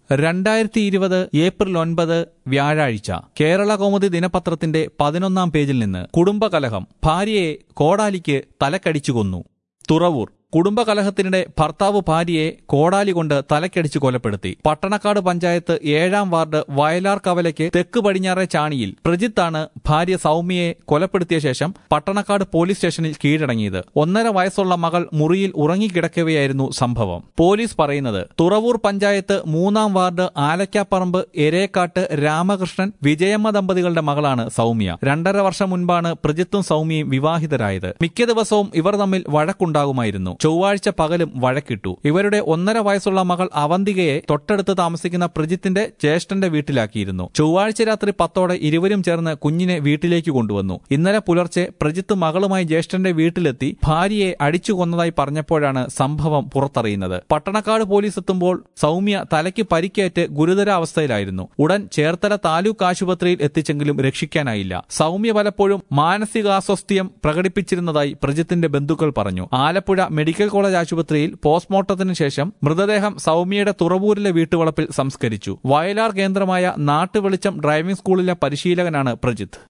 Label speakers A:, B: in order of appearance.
A: രണ്ടായിരത്തി ഇരുപത് ഏപ്രിൽ ഒൻപത് വ്യാഴാഴ്ച കേരള കൗമുദി ദിനപത്രത്തിന്റെ പതിനൊന്നാം പേജിൽ നിന്ന് കുടുംബകലഹം ഭാര്യയെ കോടാലിക്ക് തലക്കടിച്ചു കൊന്നു തുറവൂർ കുടുംബകലഹത്തിനിടെ ഭർത്താവ് ഭാര്യയെ കോടാലി കൊണ്ട് തലക്കടിച്ചു കൊലപ്പെടുത്തി പട്ടണക്കാട് പഞ്ചായത്ത് ഏഴാം വാർഡ് വയലാർ കവലയ്ക്ക് തെക്ക് പടിഞ്ഞാറെ ചാണിയിൽ പ്രജിത്താണ് ഭാര്യ സൗമ്യയെ കൊലപ്പെടുത്തിയ ശേഷം പട്ടണക്കാട് പോലീസ് സ്റ്റേഷനിൽ കീഴടങ്ങിയത് ഒന്നര വയസ്സുള്ള മകൾ മുറിയിൽ ഉറങ്ങിക്കിടക്കവെയായിരുന്നു സംഭവം പോലീസ് പറയുന്നത് തുറവൂർ പഞ്ചായത്ത് മൂന്നാം വാർഡ് ആലക്കാപ്പറമ്പ് എരേക്കാട്ട് രാമകൃഷ്ണൻ വിജയമ്മ ദമ്പതികളുടെ മകളാണ് സൗമ്യ രണ്ടര വർഷം മുൻപാണ് പ്രജിത്തും സൗമ്യയും വിവാഹിതരായത് മിക്ക ദിവസവും ഇവർ തമ്മിൽ വഴക്കുണ്ടാകുമായിരുന്നു ചൊവ്വാഴ്ച പകലും വഴക്കിട്ടു ഇവരുടെ ഒന്നര വയസ്സുള്ള മകൾ അവന്തികയെ തൊട്ടടുത്ത് താമസിക്കുന്ന പ്രജിത്തിന്റെ ജ്യേഷ്ഠന്റെ വീട്ടിലാക്കിയിരുന്നു ചൊവ്വാഴ്ച രാത്രി പത്തോടെ ഇരുവരും ചേർന്ന് കുഞ്ഞിനെ വീട്ടിലേക്ക് കൊണ്ടുവന്നു ഇന്നലെ പുലർച്ചെ പ്രജിത്ത് മകളുമായി ജ്യേഷ്ഠന്റെ വീട്ടിലെത്തി ഭാര്യയെ അടിച്ചു കൊന്നതായി പറഞ്ഞപ്പോഴാണ് സംഭവം പുറത്തറിയുന്നത് പട്ടണക്കാട് പോലീസ് എത്തുമ്പോൾ സൗമ്യ തലയ്ക്ക് പരിക്കേറ്റ് ഗുരുതരാവസ്ഥയിലായിരുന്നു ഉടൻ ചേർത്തല താലൂക്ക് ആശുപത്രിയിൽ എത്തിച്ചെങ്കിലും രക്ഷിക്കാനായില്ല സൗമ്യ പലപ്പോഴും മാനസികാസ്വസ്ഥ്യം പ്രകടിപ്പിച്ചിരുന്നതായി പ്രജിത്തിന്റെ ബന്ധുക്കൾ പറഞ്ഞു ആലപ്പുഴ മെഡിക്കൽ കോളേജ് ആശുപത്രിയിൽ പോസ്റ്റ്മോർട്ടത്തിന് ശേഷം മൃതദേഹം സൗമ്യയുടെ തുറവൂരിലെ വീട്ടുവളപ്പിൽ സംസ്കരിച്ചു വയലാർ കേന്ദ്രമായ നാട്ടുവെളിച്ചം ഡ്രൈവിംഗ് സ്കൂളിലെ പരിശീലകനാണ് പ്രജിത്ത്